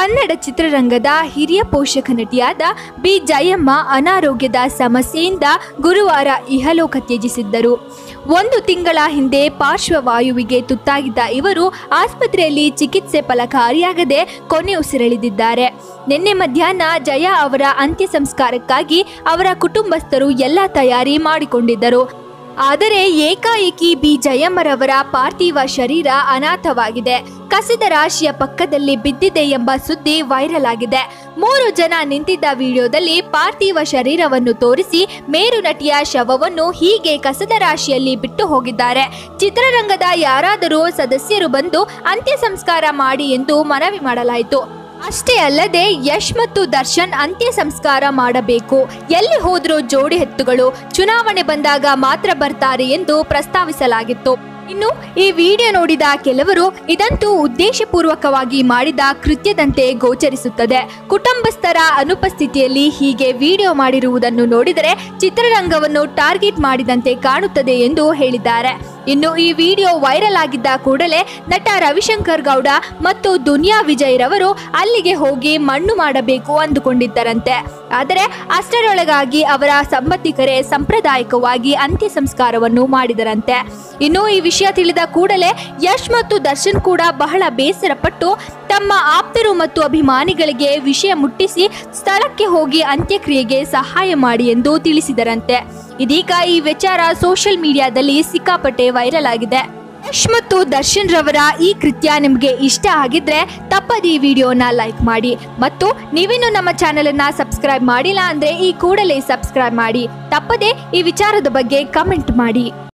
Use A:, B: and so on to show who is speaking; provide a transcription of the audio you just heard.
A: ಕನ್ನಡ ಚಿತ್ರರಂಗದ ಹಿರಿಯ ಪೋಷಕ ನಟಿಯಾದ ಬಿ ಜಯಮ್ಮ ಅನಾರೋಗ್ಯದ ಸಮಸ್ಯೆಯಿಂದ ಗುರುವಾರ ಇಹಲೋಕ ತ್ಯಜಿಸಿದ್ದರು ಒಂದು ತಿಂಗಳ ಹಿಂದೆ ಪಾರ್ಶ್ವವಾಯುವಿಗೆ ತುತ್ತಾಗಿದ್ದ ಇವರು ಆಸ್ಪತ್ರೆಯಲ್ಲಿ ಚಿಕಿತ್ಸೆ ಫಲಕಾರಿಯಾಗದೆ ಕೊನೆ ಉಸಿರೆಳೆದಿದ್ದಾರೆ ನಿನ್ನೆ ಮಧ್ಯಾಹ್ನ ಜಯ ಅವರ ಅಂತ್ಯ ಸಂಸ್ಕಾರಕ್ಕಾಗಿ ಅವರ ಕುಟುಂಬಸ್ಥರು ಎಲ್ಲ ತಯಾರಿ ಮಾಡಿಕೊಂಡಿದ್ದರು ಆದರೆ ಏಕಾಏಕಿ ಬಿ ಜಯಮ್ಮರವರ ಪಾರ್ಥಿವ ಶರೀರ ಅನಾಥವಾಗಿದೆ ಕಸದ ರಾಶಿಯ ಪಕ್ಕದಲ್ಲಿ ಬಿದ್ದಿದೆ ಎಂಬ ಸುದ್ದಿ ವೈರಲ್ ಆಗಿದೆ ಮೂರು ಜನ ನಿಂತಿದ್ದ ವಿಡಿಯೋದಲ್ಲಿ ಪಾರ್ಥಿವ ಶರೀರವನ್ನು ತೋರಿಸಿ ಮೇರು ನಟಿಯ ಶವವನ್ನು ಹೀಗೆ ಕಸದ ರಾಶಿಯಲ್ಲಿ ಬಿಟ್ಟು ಹೋಗಿದ್ದಾರೆ ಚಿತ್ರರಂಗದ ಯಾರಾದರೂ ಸದಸ್ಯರು ಬಂದು ಅಂತ್ಯ ಸಂಸ್ಕಾರ ಮಾಡಿ ಎಂದು ಮನವಿ ಮಾಡಲಾಯಿತು ಅಷ್ಟೇ ಅಲ್ಲದೆ ಯಶ್ ಮತ್ತು ದರ್ಶನ್ ಅಂತ್ಯ ಸಂಸ್ಕಾರ ಮಾಡಬೇಕು ಎಲ್ಲಿ ಹೋದ್ರೂ ಜೋಡಿ ಎತ್ತುಗಳು ಚುನಾವಣೆ ಬಂದಾಗ ಮಾತ್ರ ಬರ್ತಾರೆ ಎಂದು ಪ್ರಸ್ತಾವಿಸಲಾಗಿತ್ತು ಇನ್ನು ಈ ವಿಡಿಯೋ ನೋಡಿದ ಕೆಲವರು ಇದಂತೂ ಉದ್ದೇಶಪೂರ್ವಕವಾಗಿ ಮಾಡಿದ ಕೃತ್ಯದಂತೆ ಗೋಚರಿಸುತ್ತದೆ ಕುಟುಂಬಸ್ಥರ ಅನುಪಸ್ಥಿತಿಯಲ್ಲಿ ಹೀಗೆ ವಿಡಿಯೋ ಮಾಡಿರುವುದನ್ನು ನೋಡಿದರೆ ಚಿತ್ರರಂಗವನ್ನು ಟಾರ್ಗೆಟ್ ಮಾಡಿದಂತೆ ಕಾಣುತ್ತದೆ ಎಂದು ಹೇಳಿದ್ದಾರೆ ಇನ್ನು ಈ ವಿಡಿಯೋ ವೈರಲ್ ಆಗಿದ್ದ ಕೂಡಲೇ ನಟ ರವಿಶಂಕರ್ ಗೌಡ ಮತ್ತು ದುನಿಯಾ ವಿಜಯ್ ರವರು ಅಲ್ಲಿಗೆ ಹೋಗಿ ಮಣ್ಣು ಮಾಡಬೇಕು ಅಂದುಕೊಂಡಿದ್ದರಂತೆ ಆದರೆ ಅಷ್ಟರೊಳಗಾಗಿ ಅವರ ಸಂಬಂಧಿಕರೇ ಸಾಂಪ್ರದಾಯಿಕವಾಗಿ ಅಂತ್ಯ ಸಂಸ್ಕಾರವನ್ನು ಮಾಡಿದರಂತೆ ಇನ್ನು ಈ ವಿಷಯ ತಿಳಿದ ಕೂಡಲೇ ಯಶ್ ಮತ್ತು ದರ್ಶನ್ ಕೂಡ ಬಹಳ ಬೇಸರಪಟ್ಟು ತಮ್ಮ ಆಪ್ತರು ಮತ್ತು ಅಭಿಮಾನಿಗಳಿಗೆ ವಿಷಯ ಮುಟ್ಟಿಸಿ ಸ್ಥಳಕ್ಕೆ ಹೋಗಿ ಅಂತ್ಯಕ್ರಿಯೆಗೆ ಸಹಾಯ ಮಾಡಿ ಎಂದು ತಿಳಿಸಿದರಂತೆ ಇದೀಗ ಈ ವಿಚಾರ ಸೋಷಿಯಲ್ ಮೀಡಿಯಾದಲ್ಲಿ ಸಿಕ್ಕಾಪಟ್ಟೆ ವೈರಲ್ ಆಗಿದೆ ಯಶ್ ಮತ್ತು ದರ್ಶನ್ ರವರ ಈ ಕೃತ್ಯ ನಿಮಗೆ ಇಷ್ಟ ಆಗಿದ್ರೆ ತಪ್ಪದೆ ಈ ವಿಡಿಯೋನ ಲೈಕ್ ಮಾಡಿ ಮತ್ತು ನೀವಿನ್ನು ನಮ್ಮ ಚಾನೆಲ್ ಅನ್ನ ಸಬ್ಸ್ಕ್ರೈಬ್ ಮಾಡಿಲ್ಲ ಅಂದ್ರೆ ಈ ಕೂಡಲೇ ಸಬ್ಸ್ಕ್ರೈಬ್ ಮಾಡಿ ತಪ್ಪದೆ ಈ ವಿಚಾರದ ಬಗ್ಗೆ ಕಮೆಂಟ್ ಮಾಡಿ